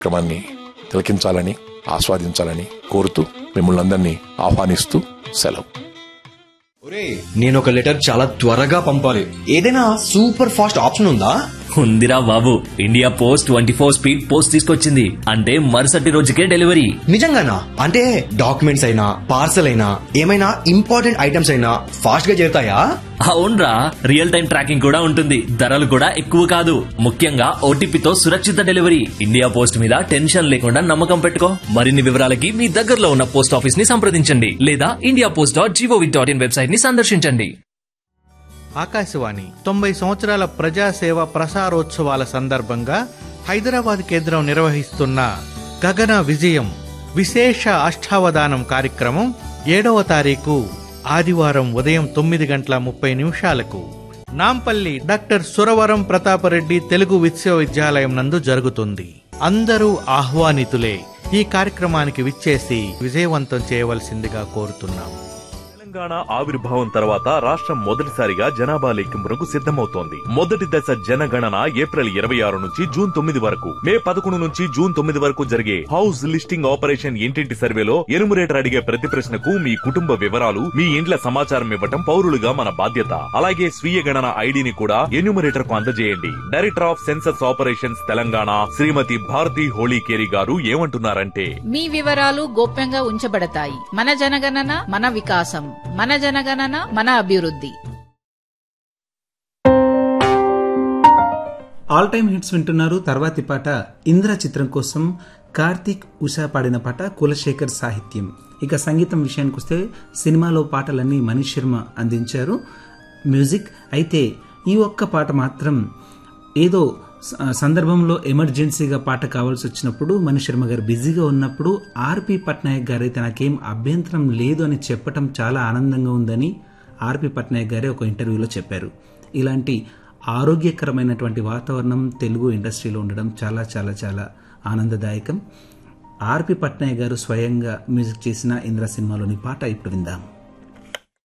క్రమాన్ని తిలకించాలని ఆస్వాదించాలని కోరుతూ మిమ్మల్ని అందరినీ ఆహ్వానిస్తూ సెలవు ఒరే నేను ఒక లెటర్ చాలా త్వరగా పంపాలి ఏదైనా సూపర్ ఫాస్ట్ ఆప్షన్ ఉందా ఉందిరా బాబు India post twenty four speed post తీసుకొచ్చింది అంటే మరుసటి రోజుకే డెలివరీ నిజంగానా అంటే డాక్యుమెంట్స్ అయినా పార్సల్ అయినా ఏమైనా ఇంపార్టెంట్ ఐటమ్స్ అయినా ఫాస్ట్ గా చేరుతాయా అవునరా రియల్ టైం ట్రాకింగ్ కూడా ఉంటుంది ధరలు కూడా ఎక్కువ కాదు ముఖ్యంగా ఓటీపీతో సురక్షిత డెలివరీ ఇండియా పోస్ట్ మీద టెన్షన్ లేకుండా నమ్మకం పెట్టుకో మరిన్ని వివరాలకి మీ దగ్గరలో ఉన్న పోస్ట్ ఆఫీస్ ని సంప్రదించండి లేదా India post dot gov dot in website ని సందర్శించండి ఆకాశవాణి తొంభై సంవత్సరాల ప్రజాసేవ ప్రసారోత్సవాల సందర్భంగా హైదరాబాద్ కేంద్రం నిర్వహిస్తున్న గగన విజయం విశేష అష్టావధానం కార్యక్రమం ఏడవ తారీఖు ఆదివారం ఉదయం తొమ్మిది గంటల ముప్పై నిమిషాలకు నాంపల్లి డాక్టర్ సురవరం ప్రతాపరెడ్డి తెలుగు విశ్వవిద్యాలయం నందు జరుగుతుంది అందరూ ఆహ్వానితులే ఈ కార్యక్రమానికి విచ్చేసి విజయవంతం చేయవలసిందిగా కోరుతున్నాం తెలంగాణ ఆవిర్భావం తర్వాత రాష్ట్రం మొదటిసారిగా జనాభా లెక్కింపునకు సిద్ధమవుతోంది మొదటి దశ జనగణన ఏప్రిల్ ఇరవై ఆరు నుంచి జూన్ తొమ్మిది వరకు మే పదకొండు నుంచి జూన్ తొమ్మిది వరకు జరిగే హౌస్ లిస్టింగ్ ఆపరేషన్ ఇంటింటి సర్వేలో ఎనుమరేటర్ అడిగే ప్రతి ప్రశ్నకు మీ కుటుంబ వివరాలు మీ ఇండ్ల సమాచారం ఇవ్వటం పౌరులుగా మన బాధ్యత అలాగే స్వీయ గణన ఐడిని కూడా ఎన్యూమరేటర్ కు అందజేయండి director of census operations Telangana Shrimati Bharati Holikeri garu ఏమంటున్నారంటే మీ వివరాలు గోప్యంగా ఉంచబడతాయి మన జనగణన మన వికాసం మన జనగణన మన అభివృద్ధి ఆల్ టైమ్ హిట్స్ వింటున్నారు తర్వాతి పాట ఇంద్ర చిత్రం కోసం కార్తీక్ ఉషా పాడిన పాట కులశేఖర్ సాహిత్యం ఇక సంగీతం విషయానికి వస్తే సినిమాలో పాటలన్నీ మనీష్ శర్మ అందించారు మ్యూజిక్ అయితే ఈ ఒక్క పాట మాత్రం ఏదో స- సందర్భంలో ఎమర్జెన్సీగా పాట కావాల్సి వచ్చినప్పుడు మనీష్ శర్మ గారు బిజీగా ఉన్నప్పుడు ఆర్పి పట్నాయక్ గారు అయితే నాకేం అభ్యంతరం లేదు అని చెప్పటం చాలా ఆనందంగా ఉందని ఆర్పి పట్నాయక్ గారే ఒక ఇంటర్వ్యూలో చెప్పారు ఇలాంటి ఆరోగ్యకరమైనటువంటి వాతావరణం తెలుగు ఇండస్ట్రీలో ఉండడం చాలా చాలా చాలా ఆనందదాయకం ఆర్పి పట్నాయక్ గారు స్వయంగా మ్యూజిక్ చేసిన ఇంద్ర సినిమాలోని పాట ఇప్పుడు విందాం